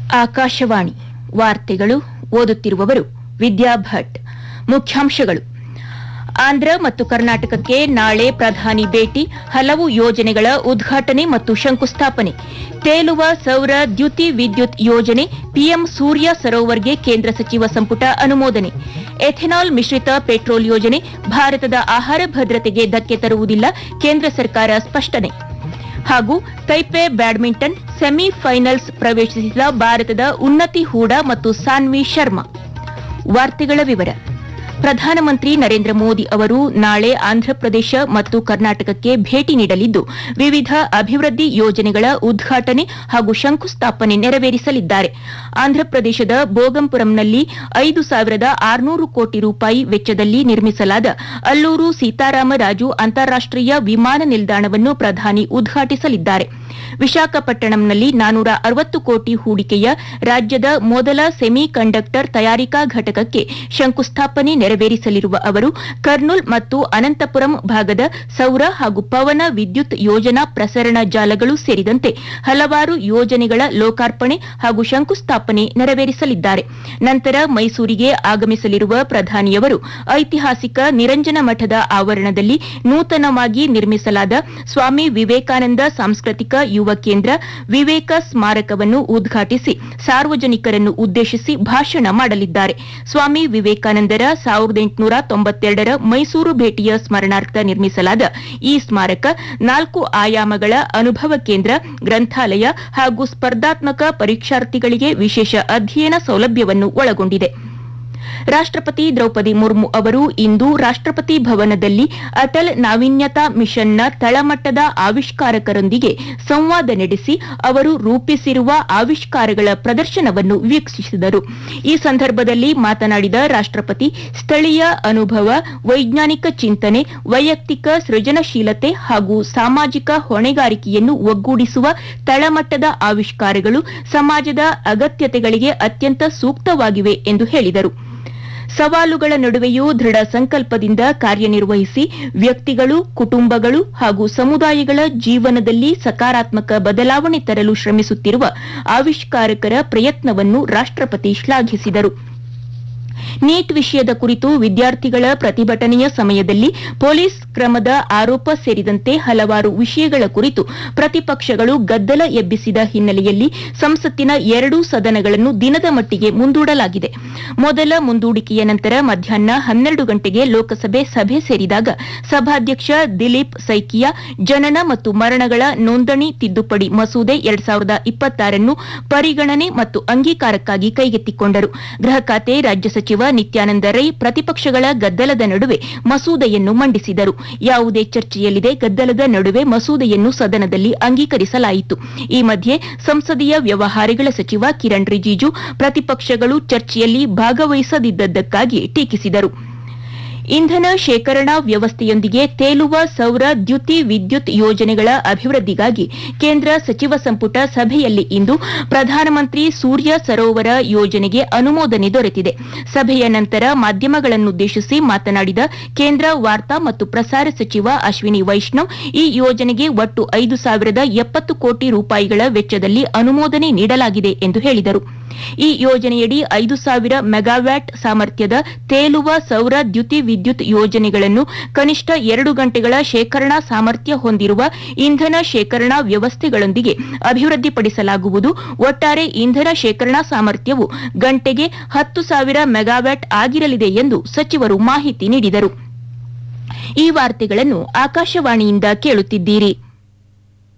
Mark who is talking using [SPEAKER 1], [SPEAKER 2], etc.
[SPEAKER 1] ಆಕಾಶವಾಣಿ ವಾರ್ತೆಗಳು ಓದುತ್ತಿರುವವರು ವಿದ್ಯಾ ಭಟ್ ಮುಖ್ಯಾಂಶಗಳು ಆಂಧ್ರ ಮತ್ತು ಕರ್ನಾಟಕಕ್ಕೆ ನಾಳೆ ಪ್ರಧಾನಿ ಭೇಟಿ ಹಲವು ಯೋಜನೆಗಳ ಉದ್ಘಾಟನೆ ಮತ್ತು ಶಂಕುಸ್ಥಾಪನೆ ತೇಲುವ ಸೌರ ದ್ಯುತಿ ವಿದ್ಯುತ್ ಯೋಜನೆ ಪಿಎಂ ಸೂರ್ಯ ಸರೋವರ್ಗೆ ಕೇಂದ್ರ ಸಚಿವ ಸಂಪುಟ ಅನುಮೋದನೆ ಎಥೆನಾಲ್ ಮಿಶ್ರಿತ ಪೆಟ್ರೋಲ್ ಯೋಜನೆ ಭಾರತದ ಆಹಾರ ಭದ್ರತೆಗೆ ಧಕ್ಕೆ ತರುವುದಿಲ್ಲ ಕೇಂದ್ರ ಸರ್ಕಾರ ಸ್ಪಷ್ಟನೆ ಹಾಗೂ ತೈಪೆ ಬ್ಯಾಡ್ಮಿಂಟನ್ ಸೆಮಿಫೈನಲ್ಸ್ ಪ್ರವೇಶಿಸಿದ ಭಾರತದ ಉನ್ನತಿ ಹೂಡಾ ಮತ್ತು ಸಾನ್ವಿ ಶರ್ಮಾ ವಾರ್ತೆಗಳ ವಿವರ ಪ್ರಧಾನಮಂತ್ರಿ ನರೇಂದ್ರ ಮೋದಿ ಅವರು ನಾಳೆ ಆಂಧ್ರಪ್ರದೇಶ ಮತ್ತು ಕರ್ನಾಟಕಕ್ಕೆ ಭೇಟಿ ನೀಡಲಿದ್ದು ವಿವಿಧ ಅಭಿವೃದ್ಧಿ ಯೋಜನೆಗಳ ಉದ್ಘಾಟನೆ ಹಾಗೂ ಶಂಕುಸ್ಥಾಪನೆ ನೆರವೇರಿಸಲಿದ್ದಾರೆ ಆಂಧ್ರಪ್ರದೇಶದ ಬೋಗಂಪುರಂನಲ್ಲಿ ಐದು ಸಾವಿರದ ಆರುನೂರು ಕೋಟಿ ರೂಪಾಯಿ ವೆಚ್ಚದಲ್ಲಿ ನಿರ್ಮಿಸಲಾದ ಅಲ್ಲೂರು ಸೀತಾರಾಮರಾಜು ಅಂತಾರಾಷ್ಟೀಯ ವಿಮಾನ ನಿಲ್ದಾಣವನ್ನು ಪ್ರಧಾನಿ ಉದ್ಘಾಟಿಸಲಿದ್ದಾರೆ ವಿಶಾಖಪಟ್ಟಣಂನಲ್ಲಿ ನಾನೂರ ಅರವತ್ತು ಕೋಟಿ ಹೂಡಿಕೆಯ ರಾಜ್ಯದ ಮೊದಲ ಸೆಮಿ ಕಂಡಕ್ಟರ್ ತಯಾರಿಕಾ ಘಟಕಕ್ಕೆ ಶಂಕುಸ್ಥಾಪನೆ ನೆರವೇರಿಸಲಿರುವ ಅವರು ಕರ್ನೂಲ್ ಮತ್ತು ಅನಂತಪುರಂ ಭಾಗದ ಸೌರ ಹಾಗೂ ಪವನ ವಿದ್ಯುತ್ ಯೋಜನಾ ಪ್ರಸರಣ ಜಾಲಗಳು ಸೇರಿದಂತೆ ಹಲವಾರು ಯೋಜನೆಗಳ ಲೋಕಾರ್ಪಣೆ ಹಾಗೂ ಶಂಕುಸ್ಥಾಪನೆ ನೆರವೇರಿಸಲಿದ್ದಾರೆ ನಂತರ ಮೈಸೂರಿಗೆ ಆಗಮಿಸಲಿರುವ ಪ್ರಧಾನಿಯವರು ಐತಿಹಾಸಿಕ ನಿರಂಜನ ಮಠದ ಆವರಣದಲ್ಲಿ ನೂತನವಾಗಿ ನಿರ್ಮಿಸಲಾದ ಸ್ವಾಮಿ ವಿವೇಕಾನಂದ ಸಾಂಸ್ಕೃತಿಕ ಯುವ ಕೇಂದ್ರ ವಿವೇಕ ಸ್ಮಾರಕವನ್ನು ಉದ್ಘಾಟಿಸಿ ಸಾರ್ವಜನಿಕರನ್ನು ಉದ್ದೇಶಿಸಿ ಭಾಷಣ ಮಾಡಲಿದ್ದಾರೆ ಸ್ವಾಮಿ ವಿವೇಕಾನಂದರ ಸಾವಿರದ ಎಂಟುನೂರ ತೊಂಬತ್ತೆರಡರ ಮೈಸೂರು ಭೇಟಿಯ ಸ್ಮರಣಾರ್ಥ ನಿರ್ಮಿಸಲಾದ ಈ ಸ್ಮಾರಕ ನಾಲ್ಕು ಆಯಾಮಗಳ ಅನುಭವ ಕೇಂದ್ರ ಗ್ರಂಥಾಲಯ ಹಾಗೂ ಸ್ಪರ್ಧಾತ್ಮಕ ಪರೀಕ್ಷಾರ್ಥಿಗಳಿಗೆ ವಿಶೇಷ ಅಧ್ಯಯನ ಸೌಲಭ್ಯವನ್ನು ಒಳಗೊಂಡಿದೆ ರಾಷ್ಟಪತಿ ದ್ರೌಪದಿ ಮುರ್ಮು ಅವರು ಇಂದು ರಾಷ್ಟಪತಿ ಭವನದಲ್ಲಿ ಅಟಲ್ ನಾವೀನ್ಯತಾ ಮಿಷನ್ನ ತಳಮಟ್ಟದ ಆವಿಷ್ಕಾರಕರೊಂದಿಗೆ ಸಂವಾದ ನಡೆಸಿ ಅವರು ರೂಪಿಸಿರುವ ಆವಿಷ್ಕಾರಗಳ ಪ್ರದರ್ಶನವನ್ನು ವೀಕ್ಷಿಸಿದರು ಈ ಸಂದರ್ಭದಲ್ಲಿ ಮಾತನಾಡಿದ ರಾಷ್ಟಪತಿ ಸ್ಥಳೀಯ ಅನುಭವ ವೈಜ್ಞಾನಿಕ ಚಿಂತನೆ ವೈಯಕ್ತಿಕ ಸೃಜನಶೀಲತೆ ಹಾಗೂ ಸಾಮಾಜಿಕ ಹೊಣೆಗಾರಿಕೆಯನ್ನು ಒಗ್ಗೂಡಿಸುವ ತಳಮಟ್ಟದ ಆವಿಷ್ಕಾರಗಳು ಸಮಾಜದ ಅಗತ್ಯತೆಗಳಿಗೆ ಅತ್ಯಂತ ಸೂಕ್ತವಾಗಿವೆ ಎಂದು ಹೇಳಿದರು ಸವಾಲುಗಳ ನಡುವೆಯೂ ದೃಢ ಸಂಕಲ್ಪದಿಂದ ಕಾರ್ಯನಿರ್ವಹಿಸಿ ವ್ಯಕ್ತಿಗಳು ಕುಟುಂಬಗಳು ಹಾಗೂ ಸಮುದಾಯಗಳ ಜೀವನದಲ್ಲಿ ಸಕಾರಾತ್ಮಕ ಬದಲಾವಣೆ ತರಲು ಶ್ರಮಿಸುತ್ತಿರುವ ಆವಿಷ್ಕಾರಕರ ಪ್ರಯತ್ನವನ್ನು ರಾಷ್ಟಪತಿ ಶ್ಲಾಘಿಸಿದರು ನೀಟ್ ವಿಷಯದ ಕುರಿತು ವಿದ್ಯಾರ್ಥಿಗಳ ಪ್ರತಿಭಟನೆಯ ಸಮಯದಲ್ಲಿ ಪೊಲೀಸ್ ಕ್ರಮದ ಆರೋಪ ಸೇರಿದಂತೆ ಹಲವಾರು ವಿಷಯಗಳ ಕುರಿತು ಪ್ರತಿಪಕ್ಷಗಳು ಗದ್ದಲ ಎಬ್ಬಿಸಿದ ಹಿನ್ನೆಲೆಯಲ್ಲಿ ಸಂಸತ್ತಿನ ಎರಡೂ ಸದನಗಳನ್ನು ದಿನದ ಮಟ್ಟಿಗೆ ಮುಂದೂಡಲಾಗಿದೆ ಮೊದಲ ಮುಂದೂಡಿಕೆಯ ನಂತರ ಮಧ್ಯಾಹ್ನ ಹನ್ನೆರಡು ಗಂಟೆಗೆ ಲೋಕಸಭೆ ಸಭೆ ಸೇರಿದಾಗ ಸಭಾಧ್ಯಕ್ಷ ದಿಲೀಪ್ ಸೈಕಿಯಾ ಜನನ ಮತ್ತು ಮರಣಗಳ ನೋಂದಣಿ ತಿದ್ದುಪಡಿ ಮಸೂದೆ ಎರಡ್ ಸಾವಿರದ ಇಪ್ಪತ್ತಾರನ್ನು ಪರಿಗಣನೆ ಮತ್ತು ಅಂಗೀಕಾರಕ್ಕಾಗಿ ಕೈಗೆತ್ತಿಕೊಂಡರು ಗೃಹ ಖಾತೆ ರಾಜ್ಯ ಸಚಿವ ನಿತ್ಯಾನಂದ ರೈ ಪ್ರತಿಪಕ್ಷಗಳ ಗದ್ದಲದ ನಡುವೆ ಮಸೂದೆಯನ್ನು ಮಂಡಿಸಿದರು ಯಾವುದೇ ಚರ್ಚೆಯಲ್ಲಿದೆ ಗದ್ದಲದ ನಡುವೆ ಮಸೂದೆಯನ್ನು ಸದನದಲ್ಲಿ ಅಂಗೀಕರಿಸಲಾಯಿತು ಈ ಮಧ್ಯೆ ಸಂಸದೀಯ ವ್ಯವಹಾರಗಳ ಸಚಿವ ಕಿರಣ್ ರಿಜಿಜು ಪ್ರತಿಪಕ್ಷಗಳು ಚರ್ಚೆಯಲ್ಲಿ ಭಾಗವಹಿಸದಿದ್ದಕ್ಕಾಗಿ ಟೀಕಿಸಿದರು ಇಂಧನ ಶೇಖರಣಾ ವ್ಯವಸ್ಥೆಯೊಂದಿಗೆ ತೇಲುವ ಸೌರ ದ್ಯುತಿ ವಿದ್ಯುತ್ ಯೋಜನೆಗಳ ಅಭಿವೃದ್ಧಿಗಾಗಿ ಕೇಂದ್ರ ಸಚಿವ ಸಂಪುಟ ಸಭೆಯಲ್ಲಿ ಇಂದು ಪ್ರಧಾನಮಂತ್ರಿ ಸೂರ್ಯ ಸರೋವರ ಯೋಜನೆಗೆ ಅನುಮೋದನೆ ದೊರೆತಿದೆ ಸಭೆಯ ನಂತರ ಮಾಧ್ಯಮಗಳನ್ನುದ್ದೇಶಿಸಿ ಮಾತನಾಡಿದ ಕೇಂದ್ರ ವಾರ್ತಾ ಮತ್ತು ಪ್ರಸಾರ ಸಚಿವ ಅಶ್ವಿನಿ ವೈಷ್ಣವ್ ಈ ಯೋಜನೆಗೆ ಒಟ್ಟು ಐದು ಸಾವಿರದ ಎಪ್ಪತ್ತು ಕೋಟಿ ರೂಪಾಯಿಗಳ ವೆಚ್ಚದಲ್ಲಿ ಅನುಮೋದನೆ ನೀಡಲಾಗಿದೆ ಎಂದು ಹೇಳಿದರು ಈ ಯೋಜನೆಯಡಿ ಐದು ಸಾವಿರ ಮೆಗಾವ್ಯಾಟ್ ಸಾಮರ್ಥ್ಯದ ತೇಲುವ ಸೌರ ದ್ಯುತಿ ವಿದ್ಯುತ್ ಯೋಜನೆಗಳನ್ನು ಕನಿಷ್ಠ ಎರಡು ಗಂಟೆಗಳ ಶೇಖರಣಾ ಸಾಮರ್ಥ್ಯ ಹೊಂದಿರುವ ಇಂಧನ ಶೇಖರಣಾ ವ್ಯವಸ್ಥೆಗಳೊಂದಿಗೆ ಅಭಿವೃದ್ಧಿಪಡಿಸಲಾಗುವುದು ಒಟ್ಟಾರೆ ಇಂಧನ ಶೇಖರಣಾ ಸಾಮರ್ಥ್ಯವು ಗಂಟೆಗೆ ಹತ್ತು ಸಾವಿರ ಮೆಗಾವ್ಯಾಟ್ ಆಗಿರಲಿದೆ ಎಂದು ಸಚಿವರು ಮಾಹಿತಿ ನೀಡಿದರು ಈ ವಾರ್ತೆಗಳನ್ನು ಆಕಾಶವಾಣಿಯಿಂದ ಕೇಳುತ್ತಿದ್ದೀರಿ